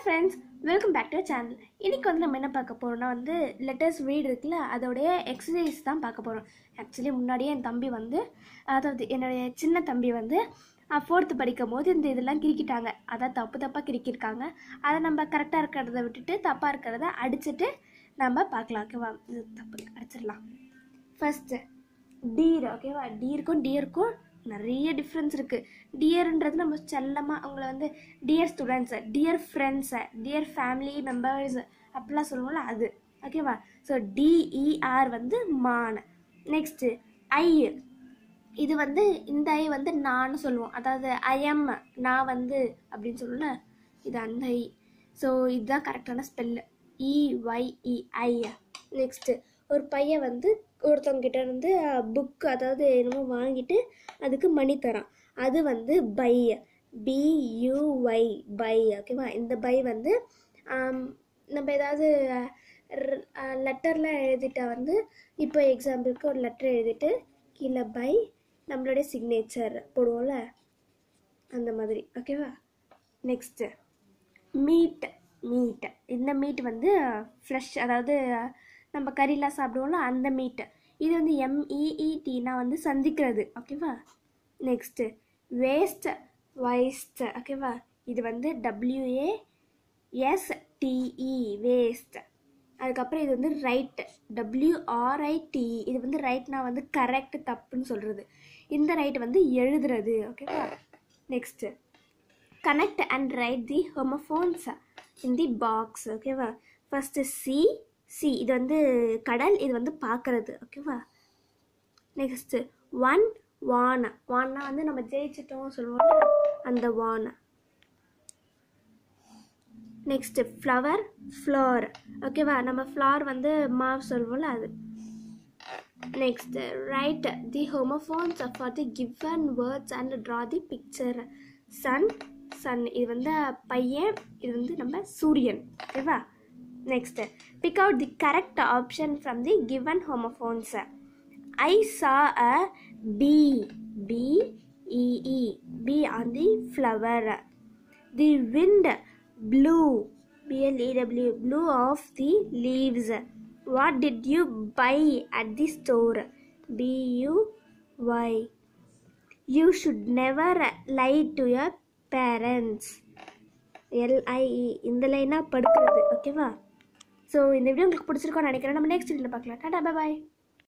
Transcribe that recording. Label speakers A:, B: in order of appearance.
A: friends welcome back to channel இன்னைக்கு வந்து நம்ம என்ன பார்க்க போறோம்னா வந்து லெட்டர்ஸ் ரீட் இருக்குல்ல அதோடைய எக்ஸசைஸ் தான் பார்க்க போகிறோம் ஆக்சுவலி முன்னாடியே என் தம்பி வந்து அதாவது என்னுடைய சின்ன தம்பி வந்து ஃபோர்த்து படிக்கும் போது இந்த இதெல்லாம் கிரிக்கிட்டாங்க அதான் தப்பு தப்பாக கிரிக்கிருக்காங்க அதை நம்ம கரெக்டாக இருக்கிறத விட்டுட்டு தப்பாக இருக்கிறத அடிச்சுட்டு நம்ம பார்க்கலாம் ஓகேவா இது தப்பு அடிச்சிடலாம் ஃபஸ்ட்டு டீர் ஓகேவா டீருக்கும் டியருக்கும் நிறைய டிஃப்ரென்ஸ் இருக்குது டியர்ன்றது நம்ம செல்லமாக அவங்கள வந்து dear students dear friends dear family members அப்படிலாம் சொல்லுவோம்ல அது ஓகேவா ஸோ டிஇஆர் வந்து மான் நெக்ஸ்ட்டு ஐ இது வந்து இந்த ஐ வந்து நான் சொல்லுவோம் அதாவது ஐஎம் நான் வந்து அப்படின்னு சொல்லுவோம்ல இது அந்த ஐ ஸோ இதுதான் கரெக்டான ஸ்பெல்லு இஒய்இ ஐ நெக்ஸ்ட்டு ஒரு பையன் வந்து ஒருத்தவங்கிட்ட இருந்து புக் அதாவது என்னமோ வாங்கிட்டு அதுக்கு மணி தரான் அது வந்து பை பியூஒய் பை ஓகேவா இந்த பை வந்து ஆம், நம்ம ஏதாவது லெட்டர்லாம் எழுதிட்டா வந்து இப்போ எக்ஸாம்பிளுக்கு ஒரு லெட்டர் எழுதிட்டு கீழே பை நம்மளுடைய சிக்னேச்சர் போடுவோம்ல அந்த மாதிரி ஓகேவா நெக்ஸ்ட்டு மீட் மீட் இந்த மீட் வந்து ஃப்ரெஷ் அதாவது நம்ம கறிலாம் சாப்பிடுவோம்ல அந்த மீட் இது வந்து எம்இஇடினா வந்து சந்திக்கிறது ஓகேவா நெக்ஸ்ட்டு வேஸ்ட் வைஸ்ட் ஓகேவா இது வந்து டபிள்யூஏ எஸ்டிஇ வேஸ்ட் அதுக்கப்புறம் இது வந்து ரைட் டபிள்யூஆர்ஐடி இது வந்து ரைட்னா வந்து கரெக்ட் தப்புன்னு சொல்கிறது இந்த ரைட் வந்து எழுதுறது ஓகேவா next connect and write the homophones in the box ஓகேவா ஃபஸ்ட்டு சி சி இது வந்து கடல் இது வந்து பார்க்கறது ஓகேவா நெக்ஸ்ட்டு ஒன் வான வான்னா வந்து நம்ம ஜெயிச்சிட்டோம் சொல்லுவோம்ல அந்த வான நெக்ஸ்ட்டு ஃப்ளவர் ஃப்ளோர் ஓகேவா நம்ம ஃப்ளார் வந்து மாவு சொல்லுவோம்ல அது next write the homophones for the given words and draw the picture sun son இது வந்து பையன் இது வந்து நம்ம சூரியன் ஓகேவா next pick out the correct option from the given homophones I saw a bee B E E bee on the flower the wind blew b-l-e-w blew off the leaves what did you buy at the store b-u-y you should never lie to your parents L I E இந்த லைனாக படுக்கிறது ஓகேவா so இந்த video உங்களுக்கு பிடிச்சிருக்கோன்னு நினைக்கிறேன் நம்ம next வீடியோவில் பார்க்கலாம் டாடா பாய்